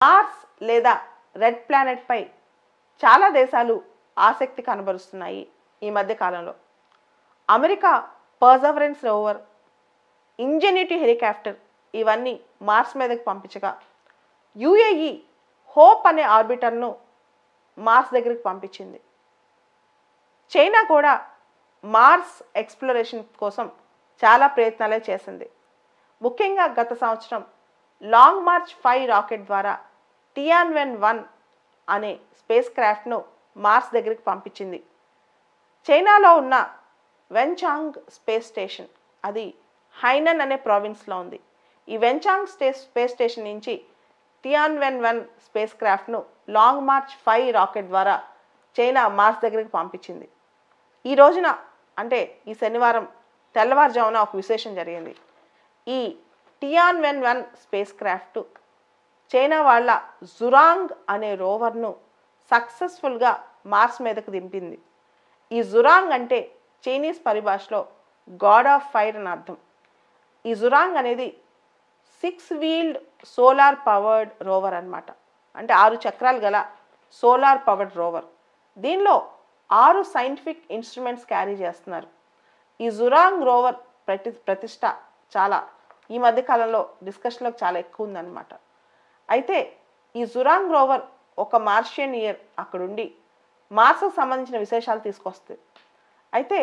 Mars లేదా red ప్లానెట్పై చాలా దేశాలు ఆసక్తి కనబరుస్తున్నాయి ఈ మధ్య కాలంలో America Perseverance rover Ingenuity helicopter ఇవన్నీ మార్స్ మీదకి పంపించగా యుఏఈ హోప్ అనే ఆర్బిటర్ను మార్స్ దగ్గరికి పంపించింది చైనా కూడా మార్స్ ఎక్స్ప్లోరేషన్ కోసం చాలా ప్రయత్నాలే చేసింది ముఖ్యంగా గత సంవత్సరం లాంగ్ మార్చ్ ఫైవ్ రాకెట్ ద్వారా టియాన్వెన్ వన్ అనే స్పేస్ క్రాఫ్ట్ను మార్స్ దగ్గరికి పంపించింది చైనాలో ఉన్న వెన్చాంగ్ స్పేస్ స్టేషన్ అది హైనన్ అనే ప్రావిన్స్లో ఉంది ఈ వెన్చాంగ్ స్టే స్పేస్ స్టేషన్ నుంచి టియాన్వెన్ వన్ స్పేస్ క్రాఫ్ట్ను లాంగ్ మార్చ్ ఫైవ్ రాకెట్ ద్వారా చైనా మార్స్ దగ్గరికి పంపించింది ఈ రోజున అంటే ఈ శనివారం తెల్లవారుజామున ఒక విశేషం జరిగింది ఈ Tianwen one spacecraft China వాళ్ళ జురాంగ్ అనే రోవర్ను సక్సెస్ఫుల్గా మార్స్ మీదకు దింపింది ఈ జురాంగ్ అంటే చైనీస్ పరిభాషలో గాడ్ ఆఫ్ ఫైర్ అని అర్థం ఈ జురాంగ్ అనేది six wheeled solar powered rover అన్నమాట అంటే ఆరు చక్రాలు గల సోలార్ పవర్డ్ రోవర్ దీనిలో ఆరు సైంటిఫిక్ ఇన్స్ట్రుమెంట్స్ క్యారీ చేస్తున్నారు ఈ జురాంగ్ రోవర్ ప్రతి ప్రతిష్ట చాలా ఈ మధ్య కాలంలో డిస్కషన్లోకి చాలా ఎక్కువ ఉందన్నమాట అయితే ఈ జురాంగ్ రోవర్ ఒక మార్షియన్ ఇయర్ అక్కడుండి మార్స్కు సంబంధించిన విశేషాలు తీసుకొస్తుంది అయితే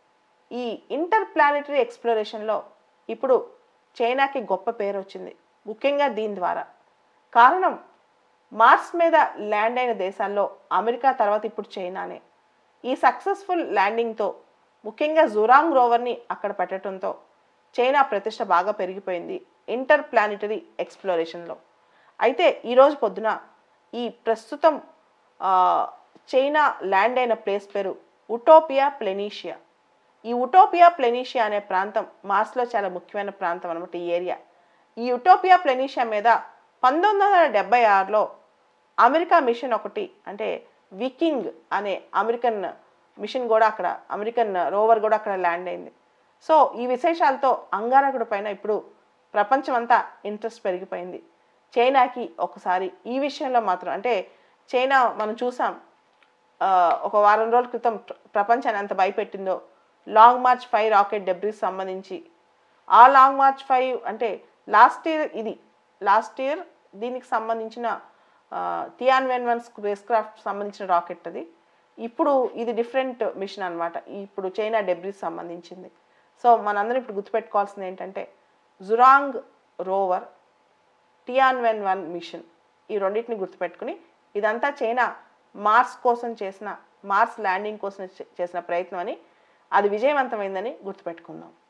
ఈ ఇంటర్ ప్లానెటరీ ఎక్స్ప్లోరేషన్లో ఇప్పుడు చైనాకి గొప్ప పేరు వచ్చింది ముఖ్యంగా దీని ద్వారా కారణం మార్స్ మీద ల్యాండ్ అయిన దేశాల్లో అమెరికా తర్వాత ఇప్పుడు చైనానే ఈ సక్సెస్ఫుల్ ల్యాండింగ్తో ముఖ్యంగా జురాంగ్ రోవర్ని అక్కడ పెట్టడంతో చైనా ప్రతిష్ట బాగా పెరిగిపోయింది ఇంటర్ ప్లానిటరీ ఎక్స్ప్లోరేషన్లో అయితే ఈరోజు పొద్దున ఈ ప్రస్తుతం ఆ, చైనా ల్యాండ్ అయిన ప్లేస్ పేరు ఉటోపియా ప్లెనీషియా ఈ ఉటోపియా ప్లెనీషియా అనే ప్రాంతం మార్స్లో చాలా ముఖ్యమైన ప్రాంతం అనమాట ఈ ఏరియా ఈ ఉటోపియా ప్లెనీషియా మీద పంతొమ్మిది వందల డెబ్బై ఆరులో అమెరికా మిషన్ ఒకటి అంటే వికింగ్ అనే అమెరికన్ మిషన్ కూడా అక్కడ అమెరికన్ రోవర్ కూడా అక్కడ ల్యాండ్ అయింది సో ఈ విశేషాలతో అంగారకుడి పైన ఇప్పుడు ప్రపంచమంతా ఇంట్రెస్ట్ పెరిగిపోయింది చైనాకి ఒకసారి ఈ విషయంలో మాత్రం అంటే చైనా మనం చూసాం ఆ, ఒక వారం రోజుల క్రితం ప్ర- ప్రపంచాన్ని ఎంత భయపెట్టిందో Long March five rocket debris సంబంధించి ఆ లాంగ్ మార్చ్ ఫైవ్ అంటే లాస్ట్ ఇయర్ ఇది లాస్ట్ ఇయర్ దీనికి సంబంధించిన టియాన్వెన్ వన్ స్పేస్ క్రాఫ్ట్ సంబంధించిన రాకెట్ అది ఇప్పుడు ఇది డిఫరెంట్ మిషన్ అన్నమాట ఇప్పుడు చైనా డెబ్రీస్ సంబంధించింది సో మనందరం ఇప్పుడు గుర్తుపెట్టుకోవాల్సింది ఏంటంటే Zhurong rover Tianwen one mission ఈ రెండింటిని గుర్తుపెట్టుకుని ఇదంతా చైనా మార్స్ కోసం చేసిన మార్స్ ల్యాండింగ్ కోసం చే- చేసిన ప్రయత్నం అని అది విజయవంతమైందని గుర్తుపెట్టుకుందాం